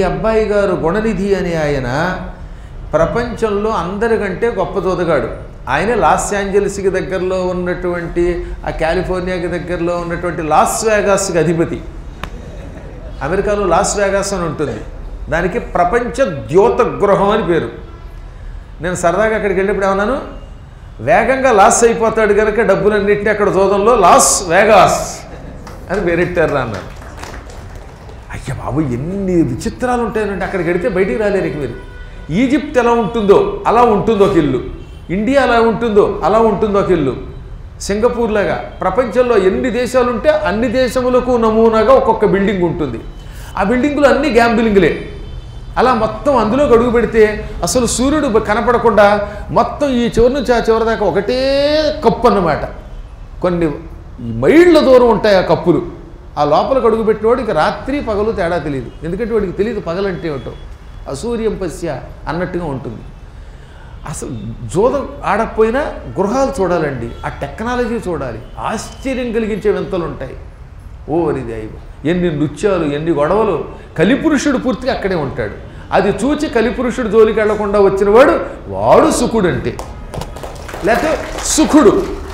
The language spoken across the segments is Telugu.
అబ్బాయి గారు గుణనిధి అనే ఆయన ప్రపంచంలో అందరికంటే గొప్ప జోదగాడు ఆయన లాస్ ఏంజల్స్కి దగ్గరలో ఉన్నటువంటి ఆ కాలిఫోర్నియాకి దగ్గరలో ఉన్నటువంటి లాస్ వేగాస్కి అధిపతి అమెరికాలో లాస్ వేగాస్ అని ఉంటుంది దానికి ప్రపంచ ద్యోత గృహం అని పేరు నేను సరదాగా అక్కడికి వెళ్ళినప్పుడు ఏమన్నాను వేగంగా లాస్ అయిపోతాడు కనుక డబ్బులన్నింటినీ అక్కడ జోదంలో లాస్ వేగాస్ అని పేరెట్టారు అన్నారు అయ్య బాబు ఎన్ని విచిత్రాలు ఉంటాయనంటే అక్కడికి వెడితే బయటికి రాలేరు ఇక మీరు ఈజిప్ట్ ఎలా ఉంటుందో అలా ఉంటుందో ఒక ఇల్లు ఇండియా ఎలా ఉంటుందో అలా ఉంటుందో ఒక ఇల్లు సింగపూర్ లాగా ప్రపంచంలో ఎన్ని దేశాలు ఉంటే అన్ని దేశములకు నమూనాగా ఒక్కొక్క బిల్డింగ్ ఉంటుంది ఆ బిల్డింగులు అన్ని గ్యాంబిలింగ్లే అలా మొత్తం అందులోకి అడుగు పెడితే అసలు సూర్యుడు బ- కనపడకుండా మొత్తం ఈ చివరి నుంచి ఆ చివరి దాకా ఒకటే కప్పు అన్నమాట కొన్ని మైళ్ళ దూరం ఉంటాయి ఆ కప్పులు ఆ లోపలికి అడుగు పెట్టినవాడికి రాత్రి పగలు తేడా తెలియదు ఎందుకంటే వాడికి తెలియదు పగలంటే ఏమిటో అసూర్యం పశ్య అన్నట్టుగా ఉంటుంది అసలు జోదం ఆడకపోయినా గృహాలు చూడాలండి ఆ టెక్నాలజీ చూడాలి ఆశ్చర్యం కలిగించే వింతలు ఉంటాయి ఓ అది దైవం ఎన్ని నృత్యాలు ఎన్ని గొడవలు కలిపురుషుడు పూర్తిగా అక్కడే ఉంటాడు అది చూచి కలిపురుషుడు జోలికి వెళ్లకుండా వచ్చినవాడు వాడు సుఖుడు అంటే లేకపోతే సుఖుడు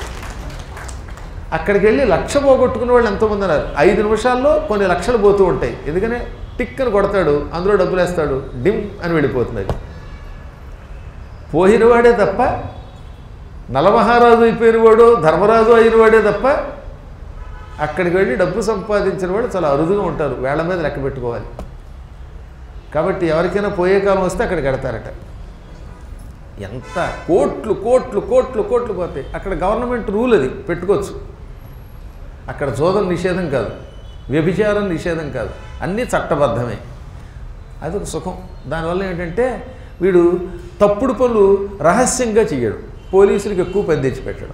అక్కడికి వెళ్ళి లక్ష పోగొట్టుకున్న వాళ్ళు ఎంతోమంది ఉన్నారు ఐదు నిమిషాల్లో కొన్ని లక్షలు పోతూ ఉంటాయి ఎందుకనే టిక్ అని కొడతాడు అందులో డబ్బులు వేస్తాడు డిమ్ అని వెళ్ళిపోతున్నది పోయినవాడే తప్ప నలమహారాజు అయిపోయినవాడు ధర్మరాజు అయినవాడే తప్ప అక్కడికి వెళ్ళి డబ్బు సంపాదించిన వాడు చాలా అరుదుగా ఉంటారు వేళ్ల మీద లెక్క పెట్టుకోవాలి కాబట్టి ఎవరికైనా పోయే కాలం వస్తే అక్కడికి కడతారట ఎంత కోట్లు కోట్లు కోట్లు కోట్లు పోతాయి అక్కడ గవర్నమెంట్ రూల్ అది పెట్టుకోవచ్చు అక్కడ జోదం నిషేధం కాదు వ్యభిచారం నిషేధం కాదు అన్నీ చట్టబద్ధమే అదొక సుఖం దానివల్ల ఏంటంటే వీడు తప్పుడు పనులు రహస్యంగా చేయడు పోలీసులకు ఎక్కువ పని తెచ్చి పెట్టడం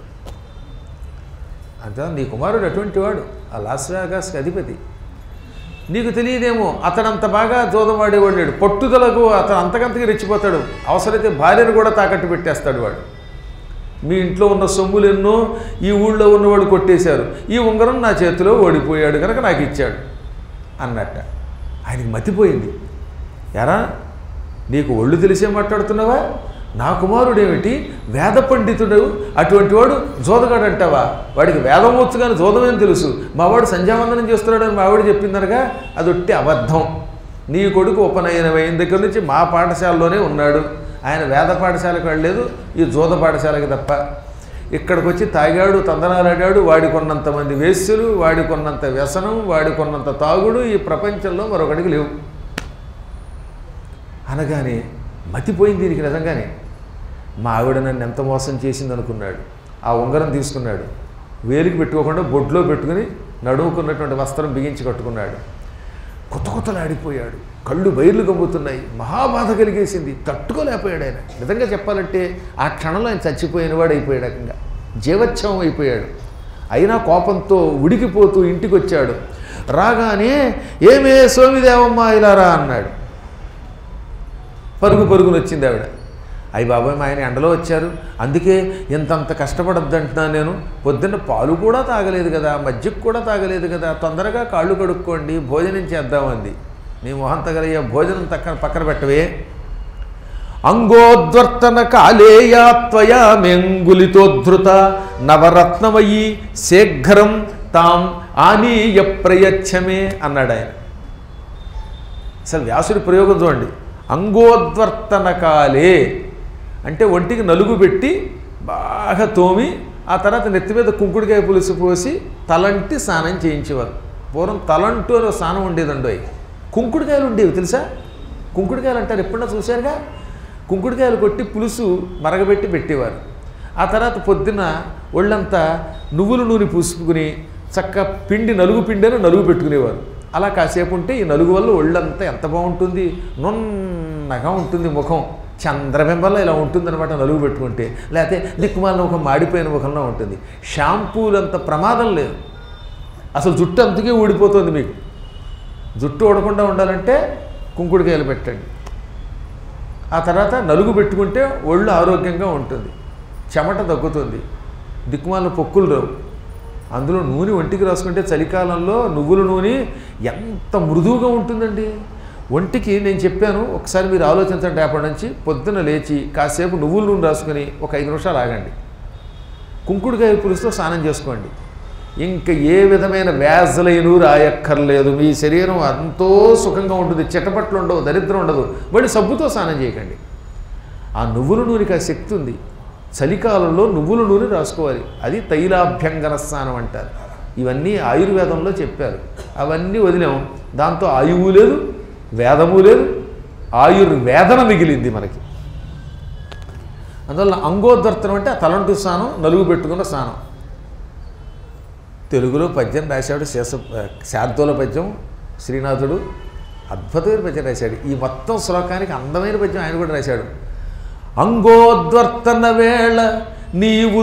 అంతే నీ కుమారుడు అటువంటి వాడు ఆ లాస్ వేగాస్కి అధిపతి నీకు తెలియదేమో అతడంత బాగా జోదం వాడేవాడు లేడు పట్టుదలకు అతను అంతకంతకి రెచ్చిపోతాడు అవసరమైతే భార్యను కూడా తాకట్టు పెట్టేస్తాడు వాడు మీ ఇంట్లో ఉన్న సొమ్ములు ఎన్నో ఈ ఊళ్ళో ఉన్నవాడు కొట్టేశారు ఈ ఉంగరం నా చేతిలో ఓడిపోయాడు కనుక నాకు ఇచ్చాడు అన్నట్ట ఆయనకి మతిపోయింది ఎరా నీకు ఒళ్ళు తెలిసే మాట్లాడుతున్నావా నా కుమారుడేమిటి వేద పండితుడు అటువంటి వాడు జోదగాడు అంటావా వాడికి వేదం వచ్చు కానీ జోదమేం తెలుసు మా వాడు సంధ్యావందనం చేస్తున్నాడని మా ఆవిడ చెప్పిందనగా అది ఒట్టి అబద్ధం నీ కొడుకు ఉపనయనం అయిన దగ్గర నుంచి మా పాఠశాలలోనే ఉన్నాడు ఆయన వేద పాఠశాలకు వెళ్ళలేదు ఈ జోద పాఠశాలకి తప్ప ఇక్కడికి వచ్చి తాగాడు తందనాలాడాడు వాడికొన్నంత మంది వేశ్యలు వాడికొన్నంత వ్యసనం వాడికొన్నంత తాగుడు ఈ ప్రపంచంలో మరొకటికి లేవు అనగానే మతిపోయింది దీనికి నిజంగానే మా ఆవిడ నన్ను ఎంత మోసం చేసింది అనుకున్నాడు ఆ ఉంగరం తీసుకున్నాడు వేలికి పెట్టుకోకుండా బొడ్లో పెట్టుకుని నడుముకున్నటువంటి వస్త్రం బిగించి కట్టుకున్నాడు కొత్త కొత్తలాడిపోయాడు కళ్ళు బయర్లు గమ్ముతున్నాయి మహాబాధ కలిగేసింది తట్టుకోలేకపోయాడు ఆయన నిజంగా చెప్పాలంటే ఆ క్షణంలో ఆయన చచ్చిపోయిన వాడు అయిపోయాడు రకంగా జీవచ్ఛవం అయిపోయాడు అయినా కోపంతో ఉడికిపోతూ ఇంటికి వచ్చాడు రాగానే ఏమే సోమిదేవమ్మ ఇలా రా అన్నాడు పరుగు పరుగున వచ్చింది ఆవిడ అయ్యి బాబాయ్ మా ఆయన ఎండలో వచ్చారు అందుకే ఇంతంత కష్టపడద్దంటున్నాను నేను పొద్దున్న పాలు కూడా తాగలేదు కదా మజ్జిగ కూడా తాగలేదు కదా తొందరగా కాళ్ళు కడుక్కోండి భోజనం చేద్దామంది నీ మొహం తగలయ్యా భోజనం తక్కన పక్కన పెట్టవే అంగోద్వర్తన కాలేయా త్వయా మెంగులితోద్ధృత నవరత్నమయీ శీఘ్రం తాం ఆనీయ ప్రయచ్చమే అన్నాడు ఆయన అసలు వ్యాసుడి ప్రయోగం చూడండి అంగోద్వర్తన కాలే అంటే ఒంటికి నలుగు పెట్టి బాగా తోమి ఆ తర్వాత నెత్తి మీద కుంకుడికాయ పులుసు పోసి తలంటి స్నానం చేయించేవారు పూర్వం తలంటు అనే స్నానం ఉండేదండి అవి కుంకుడికాయలు ఉండేవి తెలుసా కుంకుడికాయలు అంటారు ఎప్పుడన్నా చూశారుగా కుంకుడికాయలు కొట్టి పులుసు మరగబెట్టి పెట్టేవారు ఆ తర్వాత పొద్దున్న ఒళ్ళంతా నువ్వుల నూనె పూసుకుని చక్క పిండి నలుగు పిండి అని నలుగు పెట్టుకునేవారు అలా కాసేపు ఉంటే ఈ నలుగు వల్ల ఒళ్ళంతా ఎంత బాగుంటుంది నున్నగా ఉంటుంది ముఖం చంద్రబింబంలో ఇలా ఉంటుందన్నమాట నలుగు పెట్టుకుంటే లేకపోతే దిక్కుమాలిన ముఖం మాడిపోయిన ముఖంలో ఉంటుంది షాంపూలంత ప్రమాదం లేదు అసలు జుట్టు అంతకే ఊడిపోతుంది మీకు జుట్టు ఊడకుండా ఉండాలంటే కుంకుడుకాయలు పెట్టండి ఆ తర్వాత నలుగు పెట్టుకుంటే ఒళ్ళు ఆరోగ్యంగా ఉంటుంది చెమట తగ్గుతుంది దిక్కుమాలిన పొక్కులు రావు అందులో నూనె ఒంటికి రాసుకుంటే చలికాలంలో నువ్వుల నూనె ఎంత మృదువుగా ఉంటుందండి ఒంటికి నేను చెప్పాను ఒకసారి మీరు ఆలోచించండి రేపటి నుంచి పొద్దున లేచి కాసేపు నువ్వుల నూనె రాసుకొని ఒక ఐదు నిమిషాలు ఆగండి కుంకుడుకాయ పులుసుతో స్నానం చేసుకోండి ఇంకా ఏ విధమైన వ్యాజలైన రాయక్కర్లేదు మీ శరీరం ఎంతో సుఖంగా ఉంటుంది చిటపట్లు ఉండవు దరిద్రం ఉండదు మళ్ళీ సబ్బుతో స్నానం చేయకండి ఆ నువ్వుల నూనెకి ఆ శక్తి ఉంది చలికాలంలో నువ్వుల నూనె రాసుకోవాలి అది తైలాభ్యంగన స్నానం అంటారు ఇవన్నీ ఆయుర్వేదంలో చెప్పారు అవన్నీ వదిలాం దాంతో ఆయువు లేదు వేదము లేదు ఆయుర్వేదన మిగిలింది మనకి అందువల్ల అంగోద్వర్తనం అంటే ఆ తలంటు స్నానం నలుగు పెట్టుకున్న స్నానం తెలుగులో పద్యం రాశాడు శేష శార్దూల పద్యం శ్రీనాథుడు అద్భుతమైన పద్యం రాశాడు ఈ మొత్తం శ్లోకానికి అందమైన పద్యం ఆయన కూడా రాశాడు అంగోద్వర్తన వేళ నీవు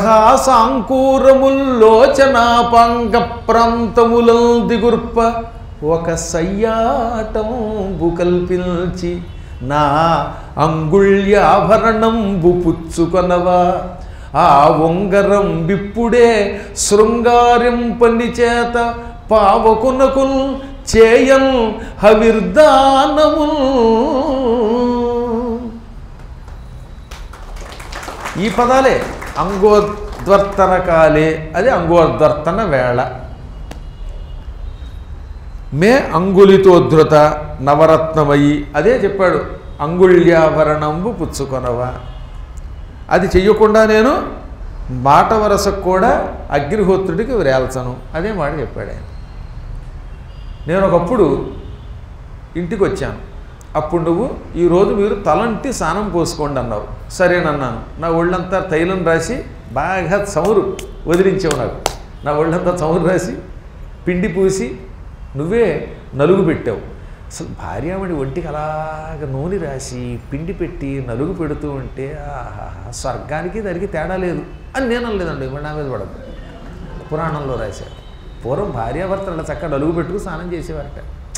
దరహాసాంకూరముల్లోచనాపాంగ ప్రాంతములం దిగుర్ప ఒక సయ్యాటంబు కల్పించి నా అంగుళ్యాభరణంబు పుచ్చుకొనవా ఆ ఉంగరం విప్పుడే శృంగారింపని చేత పావకునకు చేయన్ హవిర్దానముల్ ఈ పదాలే అంగోద్వర్తన కాలే అది అంగోద్వర్తన వేళ మే అంగులితోద్ధృత నవరత్నమయి అదే చెప్పాడు అంగుళ్యాభరణంబు పుచ్చుకొనవా అది చెయ్యకుండా నేను మాట వరసకు కూడా అగ్నిహోత్రుడికి వ్రేల్చను అదే మాట చెప్పాడు ఆయన నేను ఒకప్పుడు ఇంటికి వచ్చాను అప్పుడు నువ్వు ఈరోజు మీరు తలంటి స్నానం పోసుకోండి అన్నావు సరేనన్నాను నా ఒళ్ళంతా తైలం రాసి బాగా చమురు వదిలించావు నాకు నా ఒళ్ళంతా చమురు రాసి పిండి పూసి నువ్వే నలుగు పెట్టావు అసలు భార్యామణి ఒంటికి అలాగ నూనె రాసి పిండి పెట్టి నలుగు పెడుతూ ఉంటే ఆహా స్వర్గానికి దానికి తేడా లేదు అని నేను అనలేదండి మరి నా మీద పడదు పురాణంలో రాశారు పూర్వం భార్యాభర్తలు అలా చక్కగా నలుగు పెట్టుకు స్నానం చేసేవారట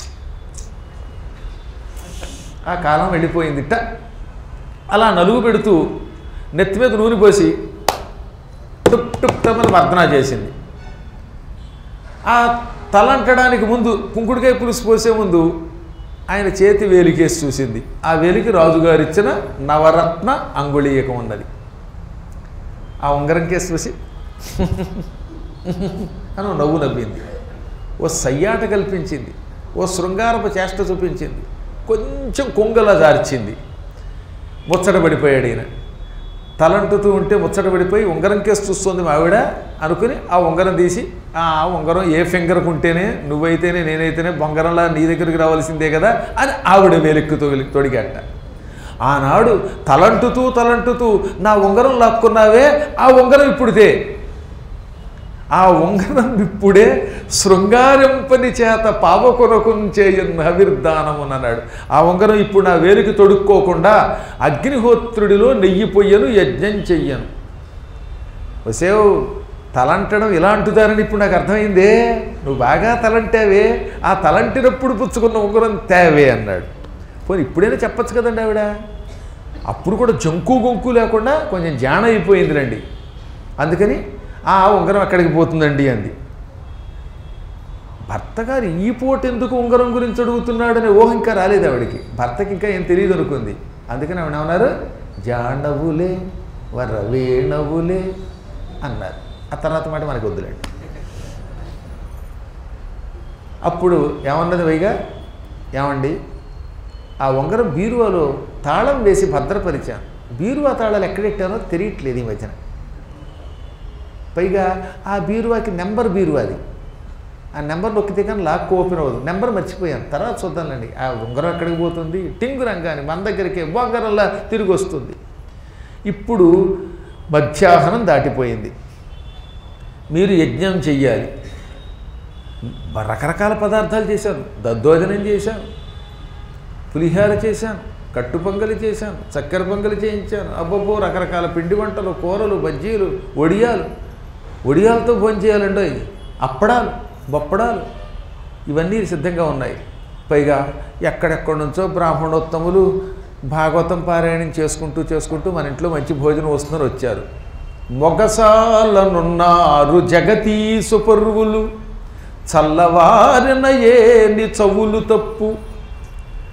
ఆ కాలం వెళ్ళిపోయిందిట అలా నలుగు పెడుతూ నెత్తి మీద నూనె పోసి టుప్ టుప్ టమని మర్దనా చేసింది ఆ తలంటడానికి ముందు కుంకుడికాయ పులుసు పోసే ముందు ఆయన చేతి వేలికేసి చూసింది ఆ వేలికి రాజుగారు ఇచ్చిన నవరత్న అంగుళీయకం ఉన్నది ఆ ఉంగరం కేసు చూసి అని ఓ నవ్వు నవ్వింది ఓ సయ్యాట కల్పించింది ఓ శృంగారపు చేష్ట చూపించింది కొంచెం కొంగలా జార్చింది ముచ్చట పడిపోయాడు ఈయన తలంటుతూ ఉంటే ముచ్చట పడిపోయి ఉంగరం కేసు చూస్తుంది మా ఆవిడ అనుకుని ఆ ఉంగరం తీసి ఆ ఉంగరం ఏ ఫింగర్కు ఉంటేనే నువ్వైతేనే నేనైతేనే బొంగరంలా నీ దగ్గరికి రావాల్సిందే కదా అని ఆవిడ వేలెక్కు తొలి తొడిగట్ట ఆనాడు తలంటుతూ తలంటుతూ నా ఉంగరం లాక్కున్నావే ఆ ఉంగరం ఇప్పుడుతే ఆ ఉంగరం ఇప్పుడే శృంగారింపని చేత పావకొనకుం చేయన్ హవిర్దానమునన్నాడు ఆ ఉంగరం ఇప్పుడు నా వేలికి తొడుక్కోకుండా అగ్నిహోత్రుడిలో నెయ్యి పొయ్యను యజ్ఞం చెయ్యను వసేవ్ తలంటడం ఇలా అంటుతారని ఇప్పుడు నాకు అర్థమైందే నువ్వు బాగా తలంటావే ఆ తలంటినప్పుడు పుచ్చుకున్న ఉంగరం తేవే అన్నాడు పోనీ ఇప్పుడైనా చెప్పచ్చు కదండి ఆవిడ అప్పుడు కూడా జంకు గొంకు లేకుండా కొంచెం జాన అయిపోయింది రండి అందుకని ఆ ఉంగరం ఎక్కడికి పోతుందండి అంది భర్త గారు ఈ పూట ఎందుకు ఉంగరం గురించి అడుగుతున్నాడనే ఊహ ఇంకా రాలేదు ఆవిడకి భర్తకి ఇంకా ఏం తెలియదు అనుకుంది అందుకని ఆవిడ ఏమన్నారు జానవులే వరవేణవులే అన్నారు ఆ తర్వాత మాట మనకు వద్దులేండి అప్పుడు ఏమన్నది వైగా ఏమండి ఆ ఉంగరం బీరువాలో తాళం వేసి భద్రపరిచాను బీరువా తాళాలు ఎక్కడెట్టానో తెలియట్లేదు ఈ మధ్యన పైగా ఆ బీరువాకి నెంబర్ బీరువాది ఆ నెంబర్ నొక్కితే కానీ లాక్ ఓపెన్ అవ్వదు నెంబర్ మర్చిపోయాను తర్వాత చూద్దాంలేండి ఆ ఉంగరం ఎక్కడికి పోతుంది టింగు రంగాని మన దగ్గరికి బొంగరంలా తిరిగి వస్తుంది ఇప్పుడు మధ్యాహ్నం దాటిపోయింది మీరు యజ్ఞం చెయ్యాలి రకరకాల పదార్థాలు చేశాను దద్దోజనం చేశాను పులిహార చేశాను కట్టు పొంగలి చేశాను చక్కెర పొంగలి చేయించాను అబ్బబ్బో రకరకాల పిండి వంటలు కూరలు బజ్జీలు వడియాలు వడియాలతో భోజనం చేయాలండి అప్పడాలు బొప్పడాలు ఇవన్నీ సిద్ధంగా ఉన్నాయి పైగా ఎక్కడెక్కడి నుంచో బ్రాహ్మణోత్తములు భాగవతం పారాయణం చేసుకుంటూ చేసుకుంటూ మన ఇంట్లో మంచి భోజనం వస్తున్నారు వచ్చారు మొగసాలనున్నారు జగతీ సుపర్వులు చల్లవారిన ఏని చవులు తప్పు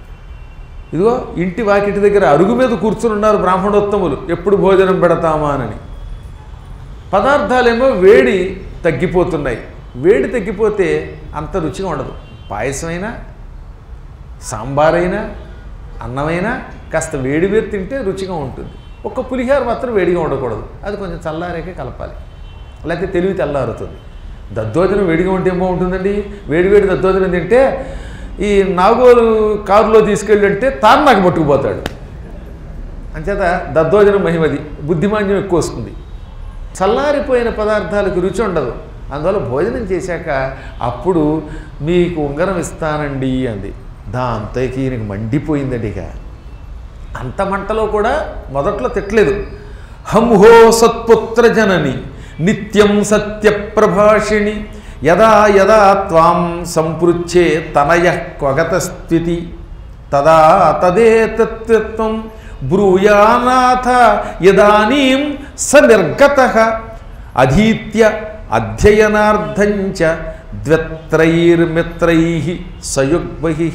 ఇదిగో ఇంటి వాకిటి దగ్గర అరుగు మీద కూర్చుని ఉన్నారు బ్రాహ్మణోత్తములు ఎప్పుడు భోజనం పెడతామా అని పదార్థాలేమో వేడి తగ్గిపోతున్నాయి వేడి తగ్గిపోతే అంత రుచిగా ఉండదు పాయసమైనా సాంబారైనా అన్నమైనా కాస్త వేడి వేడి తింటే రుచిగా ఉంటుంది ఒక్క పులిహార మాత్రం వేడిగా ఉండకూడదు అది కొంచెం చల్లారాకే కలపాలి లేకపోతే తెలివి తెల్లారుతుంది దద్దోజనం వేడిగా ఉంటే ఏమో ఉంటుందండి వేడి వేడి దద్దోజనం తింటే ఈ నాగోలు కారులో తీసుకెళ్ళంటే తార్నాకు పట్టుకుపోతాడు అంచేత దద్దోజనం మహిమది బుద్ధిమాన్యం ఎక్కువ వస్తుంది చల్లారిపోయిన పదార్థాలకు రుచి ఉండదు అందువల్ల భోజనం చేశాక అప్పుడు మీకు ఉంగరం ఇస్తానండి అంది దాంతో ఇక ఈయనకి మండిపోయిందండి ఇక అంత మంటలో కూడా మొదట్లో తిట్టలేదు హంహో సత్పుత్ర జనని నిత్యం సత్యప్రభాషిణి యదా యదా త్వాం సంపృచ్ఛే తనయ క్వగత స్థితి తదా తదే తత్వం బ్రూయానాథ యదానీం స నిర్గత అధీత్య అధ్యయనార్థంచ ద్వత్రైర్మిత్రై సయుగ్బహి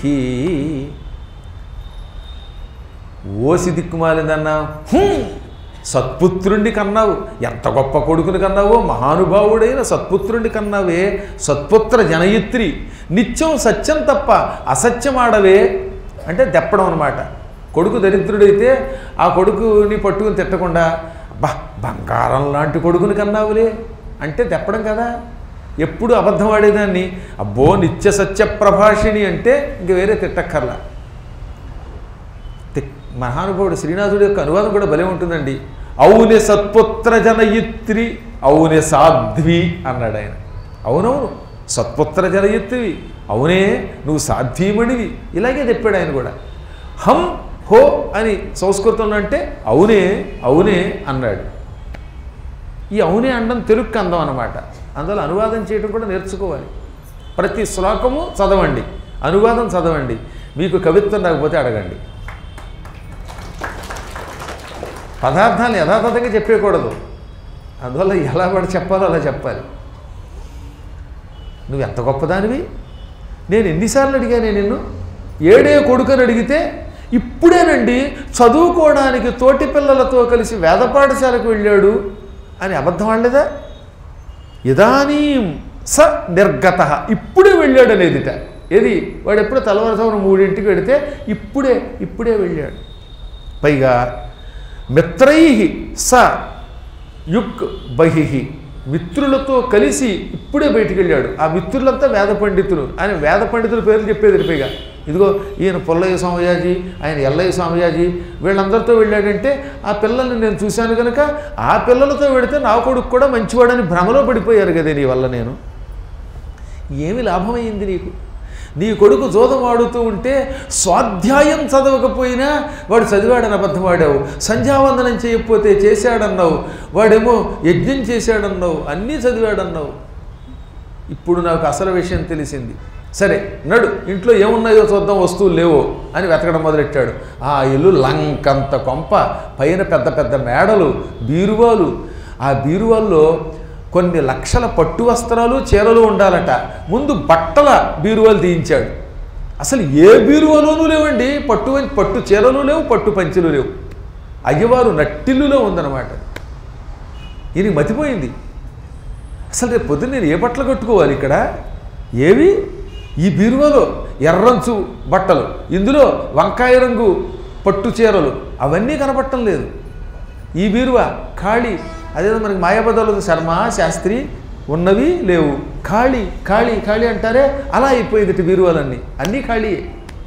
ఓసి దిక్కుమాలిందన్నా "హుం, సత్పుత్రుణ్ణి కన్నావు ఎంత గొప్ప కొడుకుని కన్నావో మహానుభావుడైన సత్పుత్రుణ్ణి కన్నావే సత్పుత్ర జనయిత్రి నిత్యం సత్యం తప్ప అసత్యం ఆడవే అంటే దెప్పడం అనమాట కొడుకు దరిద్రుడైతే ఆ కొడుకుని పట్టుకుని తిట్టకుండా బా బంగారం లాంటి కొడుకుని కన్నావులే అంటే దెప్పడం కదా ఎప్పుడు అబద్ధం ఆడేదాన్ని అబ్బో నిత్య సత్య ప్రభాషిణి అంటే ఇంక వేరే తిట్టక్కర్లా తి- మహానుభావుడు శ్రీనాథుడి యొక్క అనువాదం కూడా భలే ఉంటుందండి అవునే సత్పుత్ర జనయిత్రి అవునే సాధ్వి అన్నాడు ఆయన అవునవును సత్పుత్ర జనయిత్రివి అవునే నువ్వు సాధ్వీమణివి ఇలాగే చెప్పాడు ఆయన కూడా హం హో అని సంస్కృతంలో అంటే అవునే అవునే అన్నాడు ఈ అవునే అనడం తెలుగు అందం అనమాట అందువల్ల అనువాదం చేయడం కూడా నేర్చుకోవాలి ప్రతి శ్లోకము చదవండి అనువాదం చదవండి మీకు కవిత్వం రాకపోతే అడగండి పదార్థాలు యథాతథంగా చెప్పేయకూడదు అందువల్ల ఎలా పడి చెప్పాలో అలా చెప్పాలి నువ్వు ఎంత గొప్పదానివి నేను ఎన్నిసార్లు అడిగానే నిన్ను ఏడే కొడుకని అడిగితే ఇప్పుడేనండి చదువుకోవడానికి తోటి పిల్లలతో కలిసి వేద పాఠశాలకు వెళ్ళాడు అని అబద్ధం ఆడలేదా ఇదానీం స నిర్గత ఇప్పుడే వెళ్ళాడు అనేదిట ఏది వాడు ఎప్పుడు తెల్లవారుజామున మూడింటికి వెడితే ఇప్పుడే ఇప్పుడే వెళ్ళాడు పైగా మిత్రై స యుక్ బహిహి మిత్రులతో కలిసి ఇప్పుడే బయటికి వెళ్ళాడు ఆ మిత్రులంతా వేద పండితులు ఆయన వేద పండితుల పేర్లు చెప్పేది పైగా ఇదిగో ఈయన పుల్లయ్య స్వామయాజీ ఆయన ఎల్లయ్య స్వామయాజీ వీళ్ళందరితో వెళ్ళాడంటే ఆ పిల్లల్ని నేను చూశాను కనుక ఆ పిల్లలతో వెడితే నా కొడుకు కూడా మంచివాడని భ్రమలో పడిపోయారు కదే నీ వల్ల నేను ఏమి లాభమైంది నీకు నీ కొడుకు జోదం ఆడుతూ ఉంటే స్వాధ్యాయం చదవకపోయినా వాడు చదివాడని అబద్ధం ఆడావు సంధ్యావందనం చేయకపోతే చేశాడన్నావు వాడేమో యజ్ఞం చేశాడన్నావు అన్నీ చదివాడన్నావు ఇప్పుడు నాకు అసలు విషయం తెలిసింది సరే నడు ఇంట్లో ఏమున్నాయో చూద్దాం వస్తువులు లేవో అని వెతకడం మొదలెట్టాడు ఆ ఇల్లు లంకంత కొంప పైన పెద్ద పెద్ద మేడలు బీరువాలు ఆ బీరువాల్లో కొన్ని లక్షల పట్టు వస్త్రాలు చీరలు ఉండాలట ముందు బట్టల బీరువాలు తీయించాడు అసలు ఏ బీరువాలోనూ లేవండి పట్టు పట్టు చీరలు లేవు పట్టు పంచెలు లేవు అయ్యవారు నట్టిల్లులో ఉందన్నమాట ఇది మతిపోయింది అసలు రేపు పొద్దున్న నేను ఏ బట్టలు కట్టుకోవాలి ఇక్కడ ఏవి ఈ బీరువాలో ఎర్రంచు బట్టలు ఇందులో వంకాయ రంగు పట్టు చీరలు అవన్నీ కనపడటం లేదు ఈ బీరువా ఖాళీ అదేదో మనకి మాయాబదాలు శర్మ శాస్త్రి ఉన్నవి లేవు ఖాళీ ఖాళీ ఖాళీ అంటారే అలా అయిపోయింది ఇటు బీరువాలన్నీ అన్నీ ఖాళీయే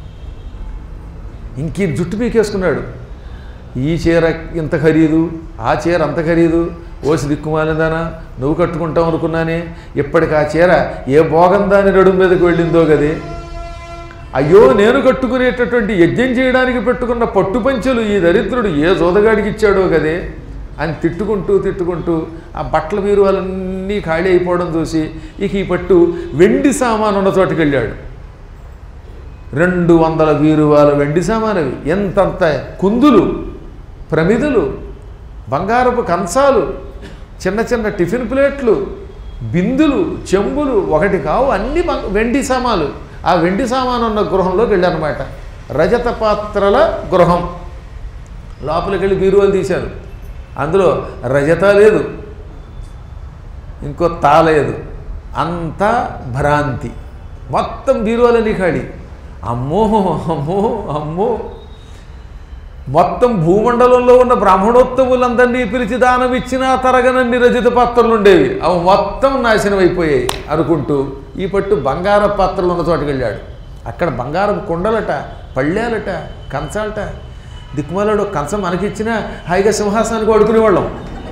ఇంక ఈ జుట్టు పీకేసుకున్నాడు ఈ చీర ఇంత ఖరీదు ఆ చీర అంత ఖరీదు ఓసి దిక్కుమాలిందానా నువ్వు కట్టుకుంటావు అనుకున్నానే ఇప్పటికి ఆ చీర ఏ భోగం దాని నడుము మీదకి వెళ్ళిందో గదే అయ్యో నేను కట్టుకునేటటువంటి యజ్ఞం చేయడానికి పెట్టుకున్న పట్టు పంచెలు ఈ దరిద్రుడు ఏ జోదగాడికి ఇచ్చాడో గదే అని తిట్టుకుంటూ తిట్టుకుంటూ ఆ బట్టల బీరువాలన్నీ ఖాళీ అయిపోవడం చూసి ఇక ఈ పట్టు వెండి సామాను ఉన్న చోటుకి వెళ్ళాడు రెండు వందల బీరువాల వెండి సామానవి ఎంతంత కుందులు ప్రమిదులు బంగారపు కంచాలు చిన్న చిన్న టిఫిన్ ప్లేట్లు బిందులు చెంబులు ఒకటి కావు అన్ని బంగ- వెండి సామాలు ఆ వెండి సామాను ఉన్న గృహంలోకి వెళ్ళానమాట రజత పాత్రల గృహం లోపలికి వెళ్ళి బీరువాలు తీశాను అందులో రజత లేదు ఇంకో తా లేదు అంతా భ్రాంతి మొత్తం బీరువాలని ఖాళీ అమ్మో అమ్మో అమ్మో మొత్తం భూమండలంలో ఉన్న బ్రాహ్మణోత్తములందరినీ పిలిచి దానం ఇచ్చినా తరగనన్ని రజిత పాత్రలు ఉండేవి అవి మొత్తం నాశనం అయిపోయాయి అనుకుంటూ ఈ పట్టు బంగార పాత్రలు ఉన్న చోటుకి వెళ్ళాడు అక్కడ బంగారం కుండలట పళ్ళేలట కంచాలట దిక్కుమాలాడు కంచం మనకిచ్చినా హాయిగా సింహాసనానికి వాడుకునేవాళ్ళం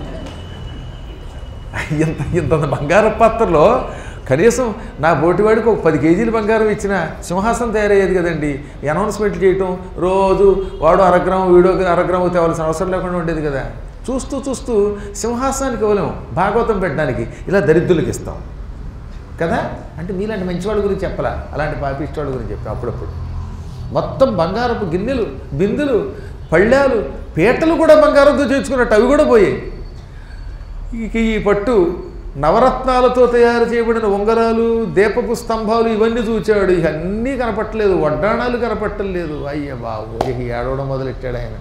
ఇంత ఇంత బంగారం పాత్రలో కనీసం నా బోటివాడికి ఒక పది కేజీలు బంగారం ఇచ్చిన సింహాసనం తయారయ్యేది కదండి అనౌన్స్మెంట్ చేయటం రోజు వాడు అరగ్రాము వీడో అరగ్రాము తేవాల్సిన అవసరం లేకుండా ఉండేది కదా చూస్తూ చూస్తూ సింహాసనానికి ఇవ్వలేము భాగవతం పెట్టడానికి ఇలా దరిద్రులకు ఇస్తాం కదా అంటే మీలాంటి మంచివాళ్ళ గురించి చెప్పలా అలాంటి పాపిష్టవాళ్ళ గురించి చెప్పాం అప్పుడప్పుడు మొత్తం బంగారపు గిన్నెలు బిందులు పళ్ళాలు పీటలు కూడా బంగారంతో చేర్చుకున్నట్టు అవి కూడా పోయాయి ఇక ఈ పట్టు నవరత్నాలతో తయారు చేయబడిన ఉంగరాలు దీపపు స్తంభాలు ఇవన్నీ చూచాడు ఇక అన్నీ కనపట్టలేదు వడ్డాణాలు కనపట్టలేదు అయ్య బాబు ఇక ఏడవడం మొదలెట్టాడు ఆయన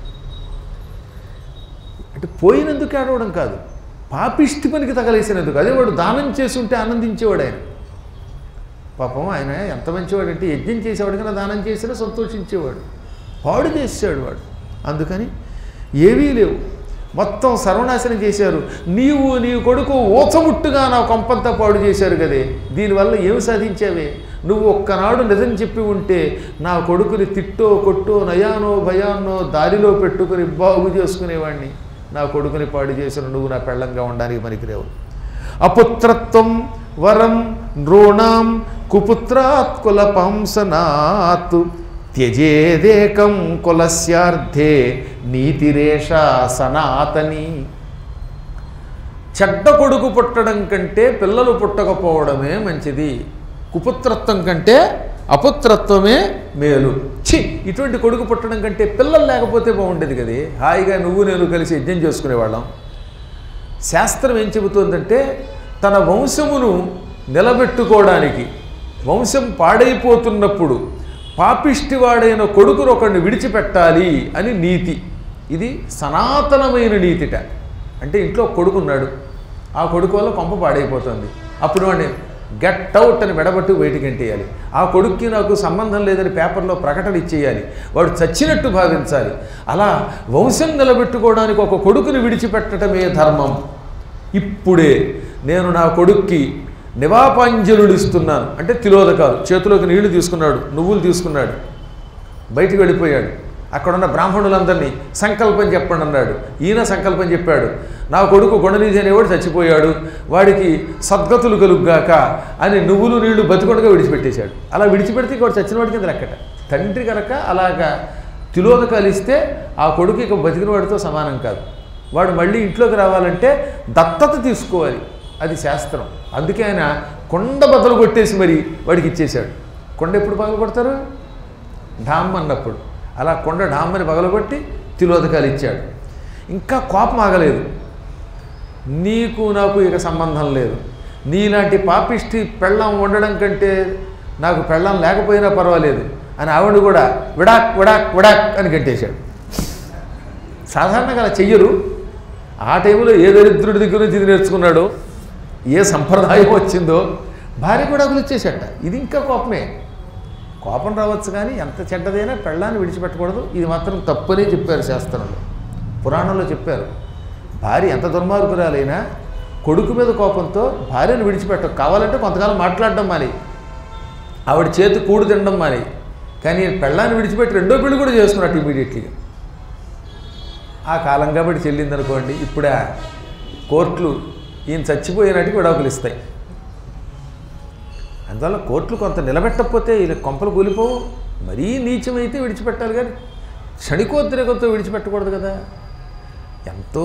అంటే పోయినందుకు ఏడవడం కాదు పాపిష్టి పనికి తగలేసినందుకు అదే వాడు దానం చేసి ఉంటే ఆనందించేవాడు ఆయన పాపం ఆయన ఎంత మంచివాడు అంటే యజ్ఞం చేసేవాడు కన్నా దానం చేసినా సంతోషించేవాడు పాడు చేసాడు వాడు అందుకని ఏవీ లేవు మొత్తం సర్వనాశనం చేశారు నీవు నీ కొడుకు ఓచముట్టుగా నా కొంపంతా పాడు చేశారు కదే దీనివల్ల ఏమి సాధించావే నువ్వు ఒక్కనాడు నిజం చెప్పి ఉంటే నా కొడుకుని తిట్టో కొట్టో నయానో భయాన్నో దారిలో పెట్టుకుని బాగు చేసుకునేవాడిని నా కొడుకుని పాడు చేసిన నువ్వు నా పెళ్ళంగా ఉండడానికి పనికిరేవు అపుత్రత్వం వరం నృణాం కుపుత్రాత్ కుల పంసనాత్ త్యజేదేకం కులస్యార్థే నీతిరేష సనాతని చెడ్డ కొడుకు పుట్టడం కంటే పిల్లలు పుట్టకపోవడమే మంచిది కుపుత్రత్వం కంటే అపుత్రత్వమే మేలు ఛీ ఇటువంటి కొడుకు పుట్టడం కంటే పిల్లలు లేకపోతే బాగుండేది కదే హాయిగా నువ్వు నేను కలిసి యజ్ఞం చేసుకునేవాళ్ళం శాస్త్రం ఏం చెబుతోందంటే తన వంశమును నిలబెట్టుకోవడానికి వంశం పాడైపోతున్నప్పుడు పాపిష్టివాడైన కొడుకును ఒకడిని విడిచిపెట్టాలి అని నీతి ఇది సనాతనమైన నీతిట అంటే ఇంట్లో కొడుకున్నాడు ఆ కొడుకు వల్ల కొంప పాడైపోతుంది అప్పుడు వాడిని గెట్ అవుట్ అని వెడబట్టి బయటికి ఎంటేయాలి ఆ కొడుక్కి నాకు సంబంధం లేదని పేపర్లో ప్రకటన ఇచ్చేయాలి వాడు చచ్చినట్టు భావించాలి అలా వంశం నిలబెట్టుకోవడానికి ఒక కొడుకుని విడిచిపెట్టడమే ధర్మం ఇప్పుడే నేను నా కొడుక్కి నివాపాంజలుడు ఇస్తున్నాను అంటే తిలోదకాలు చేతిలోకి నీళ్లు తీసుకున్నాడు నువ్వులు తీసుకున్నాడు బయటికి వెళ్ళిపోయాడు అక్కడున్న బ్రాహ్మణులందరినీ సంకల్పం చెప్పండి అన్నాడు ఈయన సంకల్పం చెప్పాడు నా కొడుకు గుణనీతి అనేవాడు చచ్చిపోయాడు వాడికి సద్గతులు కలుగ్గాక అని నువ్వులు నీళ్లు బతికొండగా విడిచిపెట్టేశాడు అలా విడిచిపెడితే వాడు చచ్చిన వాడి కింద లెక్కట తండ్రి కనుక అలాగా తిలోదకాలు ఇస్తే ఆ కొడుకు ఇక బతికిన వాడితో సమానం కాదు వాడు మళ్ళీ ఇంట్లోకి రావాలంటే దత్తత తీసుకోవాలి అది శాస్త్రం అందుకే ఆయన కొండ బద్దలు కొట్టేసి మరి వాడికి ఇచ్చేశాడు కొండ ఎప్పుడు పగలు కొడతారు ఢామ్ అన్నప్పుడు అలా కొండ ఢామ్మని పగలగొట్టి తిలోదకాలు ఇచ్చాడు ఇంకా కోపం ఆగలేదు నీకు నాకు ఇక సంబంధం లేదు నీలాంటి పాపిష్టి పెళ్ళం ఉండడం కంటే నాకు పెళ్ళం లేకపోయినా పర్వాలేదు అని ఆవిడ కూడా విడాక్ విడాక్ విడాక్ అని కట్టేశాడు సాధారణంగా అలా చెయ్యరు ఆ టైంలో ఏ దరిద్రుడి దగ్గర నుంచి ఇది నేర్చుకున్నాడో ఏ సంప్రదాయం వచ్చిందో భార్య కూడా ఇచ్చేసట ఇది ఇంకా కోపమే కోపం రావచ్చు కానీ ఎంత చెడ్డదైనా పెళ్ళాన్ని విడిచిపెట్టకూడదు ఇది మాత్రం తప్పనే చెప్పారు శాస్త్రంలో పురాణంలో చెప్పారు భార్య ఎంత దుర్మార్గురాలైనా కొడుకు మీద కోపంతో భార్యను విడిచిపెట్ట కావాలంటే కొంతకాలం మాట్లాడడం మాని ఆవిడ చేతి కూడు తినడం మాని కానీ ఈయన పెళ్ళాన్ని విడిచిపెట్టి రెండో పెళ్లి కూడా చేసుకున్నట్టు ఇమీడియట్లీగా ఆ కాలం కాబట్టి చెల్లిందనుకోండి ఇప్పుడే కోర్టులు ఈయన చచ్చిపోయినట్టుకి విడాకులు ఇస్తాయి అందువల్ల కోర్టులు కొంత నిలబెట్టకపోతే ఇలా కొంపలు కూలిపోవు మరీ నీచమైతే విడిచిపెట్టాలి కానీ క్షణికోద్రేకంతో విడిచిపెట్టకూడదు కదా ఎంతో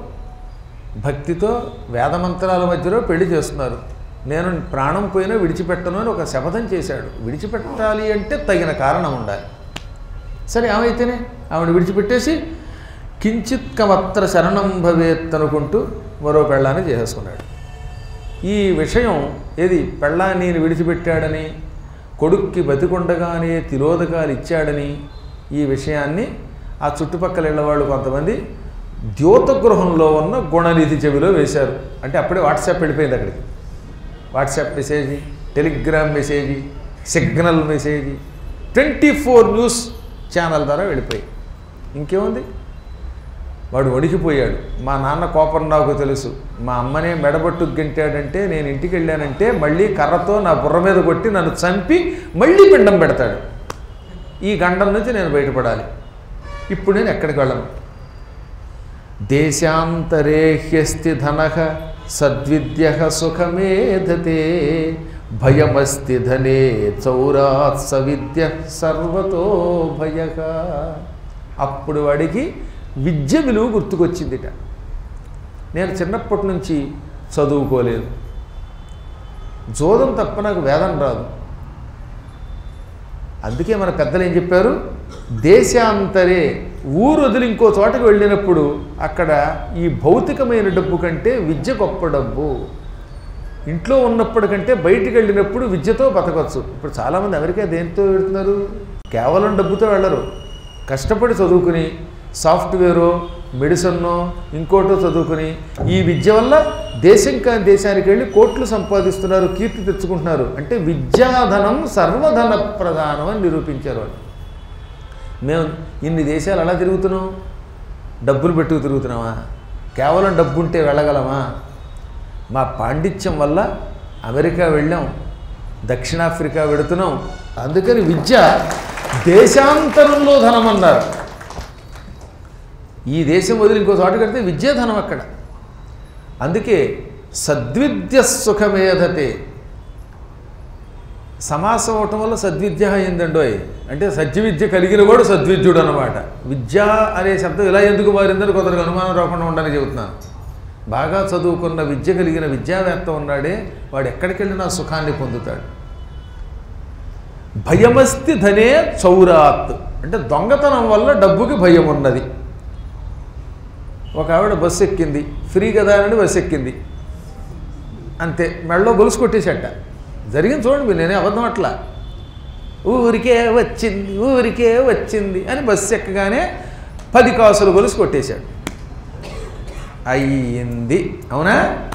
భక్తితో వేదమంత్రాల మధ్యలో పెళ్లి చేస్తున్నారు నేను ప్రాణం పోయినా విడిచిపెట్టను అని ఒక శపథం చేశాడు విడిచిపెట్టాలి అంటే తగిన కారణం ఉండాలి సరే ఏమైతేనే ఆవిడ విడిచిపెట్టేసి కించిత్ కమత్ర శరణం భవేత్ అనుకుంటూ మరో పెళ్ళాన్ని చేసేసుకున్నాడు ఈ విషయం ఏది పెళ్ళాన్ని విడిచిపెట్టాడని కొడుక్కి బతికొండగానే తిలోదకాలు ఇచ్చాడని ఈ విషయాన్ని ఆ చుట్టుపక్కల ఇళ్ళ వాళ్ళు కొంతమంది ద్యోత గృహంలో ఉన్న గుణనిధి చెవిలో వేశారు అంటే అప్పుడే వాట్సాప్ వెళ్ళిపోయింది అక్కడికి WhatsApp message Telegram message Signal message twenty four news channel ద్వారా వెళ్ళిపోయి ఇంకేముంది వాడు వణికిపోయాడు మా నాన్న కోపం నాకు తెలుసు మా అమ్మనే మెడబట్టు గెంటాడంటే నేను ఇంటికి వెళ్ళానంటే మళ్ళీ కర్రతో నా బుర్ర మీద కొట్టి నన్ను చంపి మళ్ళీ పిండం పెడతాడు ఈ గండం నుంచి నేను బయటపడాలి ఇప్పుడు నేను ఎక్కడికి వెళ్ళను దేశాంతరే హ్యస్తి ధన సద్విద్య సుఖమేధతే భయమస్తి ధనే చౌరాత్ సవిద్య సర్వతో భయ అప్పుడు వాడికి విద్య విలువ గుర్తుకొచ్చిందిట నేను చిన్నప్పటి నుంచి చదువుకోలేదు జోదం తప్ప నాకు వేదం రాదు అందుకే మన పెద్దలు ఏం చెప్పారు దేశాంతరే ఊరు వదిలి ఇంకో చోటకి వెళ్ళినప్పుడు అక్కడ ఈ భౌతికమైన డబ్బు కంటే విద్య గొప్ప డబ్బు ఇంట్లో ఉన్నప్పుడు కంటే బయటికి వెళ్ళినప్పుడు విద్యతో బతకవచ్చు ఇప్పుడు చాలామంది అమెరికా దేంతో వెళ్తున్నారు కేవలం డబ్బుతో వెళ్ళరు కష్టపడి చదువుకుని సాఫ్ట్వేరో మెడిసిన్నో ఇంకోటో చదువుకుని ఈ విద్య వల్ల దేశం కాని దేశానికి వెళ్ళి కోట్లు సంపాదిస్తున్నారు కీర్తి తెచ్చుకుంటున్నారు అంటే విద్యాధనం సర్వధన ప్రధానం అని నిరూపించారు వాళ్ళు మేము ఇన్ని దేశాలు ఎలా తిరుగుతున్నాం డబ్బులు పెట్టుకు తిరుగుతున్నామా కేవలం డబ్బు ఉంటే వెళ్ళగలమా మా పాండిత్యం వల్ల అమెరికా వెళ్ళాం దక్షిణాఫ్రికా వెడుతున్నాం అందుకని విద్య దేశాంతరంలో ధనం అన్నారు ఈ దేశం వదిలి ఇంకో చోట కడితే విద్యే ధనం అక్కడ అందుకే సద్విద్య సుఖమేధతే సమాసం అవటం వల్ల సద్విద్య అయిందండోయ్ అంటే సత్యవిద్య కలిగిన వాడు సద్విద్యుడు అనమాట విద్య అనే శబ్దం ఇలా ఎందుకు మారిందని కొందరికి అనుమానం రాకుండా ఉండని చెబుతున్నాను బాగా చదువుకున్న విద్య కలిగిన విద్యావేత్త ఉన్నాడే వాడు ఎక్కడికి వెళ్ళినా సుఖాన్ని పొందుతాడు భయమస్తి ధనే చౌరాత్ అంటే దొంగతనం వల్ల డబ్బుకి భయం ఉన్నది ఒక ఆవిడ బస్సు ఎక్కింది ఫ్రీ కదా అని బస్సు ఎక్కింది అంతే మెడలో గొలుసు కొట్టేసట జరిగింది చూడండి మీరు నేనే అబద్ధం అట్లా ఊరికే వచ్చింది ఊరికే వచ్చింది అని బస్సు ఎక్కగానే పది కాసులు గొలుసు కొట్టేశాడు అయ్యింది అవునా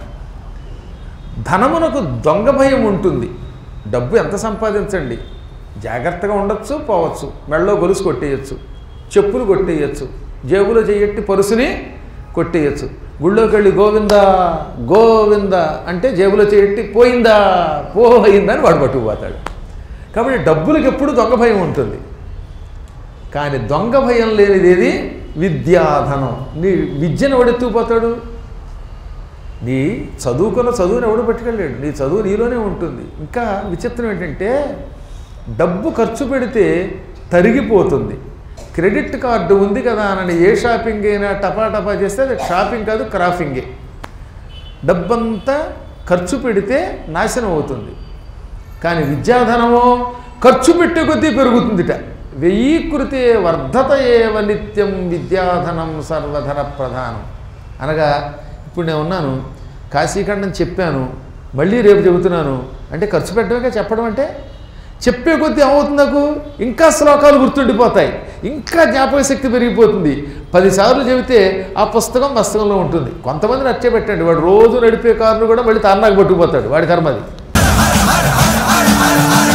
ధనమునకు దొంగ భయం ఉంటుంది డబ్బు ఎంత సంపాదించండి జాగ్రత్తగా ఉండొచ్చు పోవచ్చు మెడలో గొలుసు కొట్టేయచ్చు చెప్పులు కొట్టేయచ్చు జేబులో చేయట్టి పరుసుని కొట్టేయచ్చు గుళ్ళోకి వెళ్ళి గోవిందా గోవిందా అంటే జేబులో చేయట్టి పోయిందా పోయిందా అని వాడు పట్టుకుపోతాడు కాబట్టి డబ్బులకు ఎప్పుడు దొంగ భయం ఉంటుంది కానీ దొంగ భయం లేనిది ఏది విద్యాధనం నీ విద్యను ఎవడెత్తుకుపోతాడు నీ చదువుకున్న చదువుని ఎవడు పట్టుకెళ్ళాడు నీ చదువు నీలోనే ఉంటుంది ఇంకా విచిత్రం ఏంటంటే డబ్బు ఖర్చు పెడితే తరిగిపోతుంది క్రెడిట్ కార్డు ఉంది కదా అని ఏ షాపింగ్ అయినా టపా టపా చేస్తే అది షాపింగ్ కాదు క్రాఫింగే డబ్బంతా ఖర్చు పెడితే నాశనం అవుతుంది కానీ విద్యాధనమో ఖర్చు పెట్టే కొద్దీ పెరుగుతుందిట వెయ్యి కృతే వర్ధత ఏవ నిత్యం విద్యాధనం సర్వధన ప్రధానం అనగా ఇప్పుడు నేను ఉన్నాను కాశీఖండం చెప్పాను మళ్ళీ రేపు చెబుతున్నాను అంటే ఖర్చు పెట్టడమే చెప్పడం అంటే చెప్పే కొద్దీ ఏమవుతుంది నాకు ఇంకా శ్లోకాలు గుర్తుండిపోతాయి ఇంకా జ్ఞాపక శక్తి పెరిగిపోతుంది పదిసార్లు చెబితే ఆ పుస్తకం పుస్తకంలో ఉంటుంది కొంతమంది నచ్చే పెట్టండి వాడు రోజు నడిపే కారును కూడా మళ్ళీ తార్నాకు పట్టుకుపోతాడు వాడి కర్మది